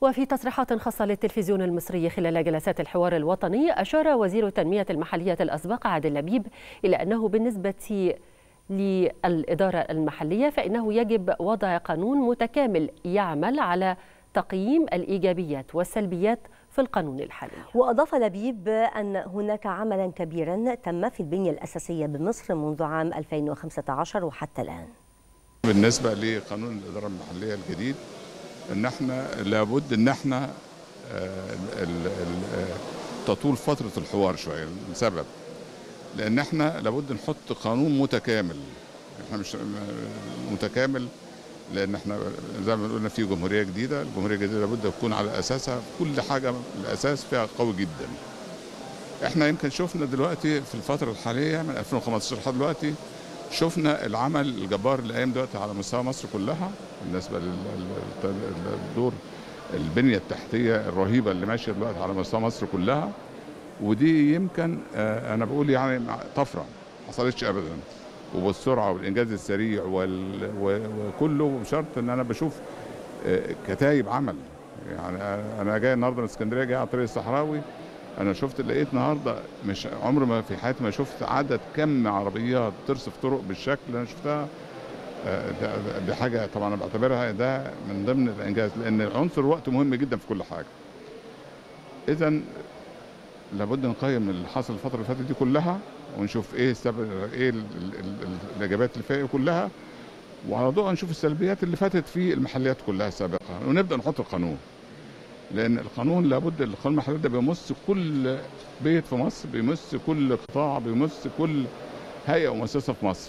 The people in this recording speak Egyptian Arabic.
وفي تصريحات خاصة للتلفزيون المصري خلال جلسات الحوار الوطني أشار وزير التنمية المحلية الأسبق عادل لبيب إلى أنه بالنسبة للإدارة المحلية فإنه يجب وضع قانون متكامل يعمل على تقييم الإيجابيات والسلبيات في القانون الحالي وأضاف لبيب أن هناك عملا كبيرا تم في البنية الأساسية بمصر منذ عام 2015 وحتى الآن بالنسبة لقانون الإدارة المحلية الجديد ان احنا لابد ان احنا تطول فترة الحوار شوية لسبب لان احنا لابد نحط قانون متكامل احنا مش متكامل لان احنا زي ما قلنا في جمهورية جديدة الجمهورية الجديدة لابد تكون على اساسها كل حاجة الاساس فيها قوي جدا احنا يمكن شفنا دلوقتي في الفترة الحالية من 2015 لحد دلوقتي شفنا العمل الجبار اللي قايم دلوقتي على مستوى مصر كلها بالنسبه للدور البنيه التحتيه الرهيبه اللي ماشيه دلوقتي على مستوى مصر كلها ودي يمكن انا بقول يعني طفره ما حصلتش ابدا وبالسرعه والانجاز السريع وكله بشرط ان انا بشوف كتايب عمل يعني انا جاي النهارده من اسكندريه جاي على الطريق الصحراوي انا شفت لقيت النهارده مش عمر ما في حياتي ما شفت عدد كم عربيات ترصف طرق بالشكل اللي انا شفتها دي حاجه طبعا انا بعتبرها ده من ضمن الانجاز لان عنصر الوقت مهم جدا في كل حاجه. اذا لابد نقيم اللي حصل الفتره اللي فاتت دي كلها ونشوف ايه السبب ايه الاجابات اللي فيها كلها وعلى ضوء نشوف السلبيات اللي فاتت في المحليات كلها السابقه ونبدا نحط القانون. لان القانون لابد القانون المحلي ده بيمس كل بيت في مصر بيمس كل قطاع بيمس كل هيئه ومؤسسه في مصر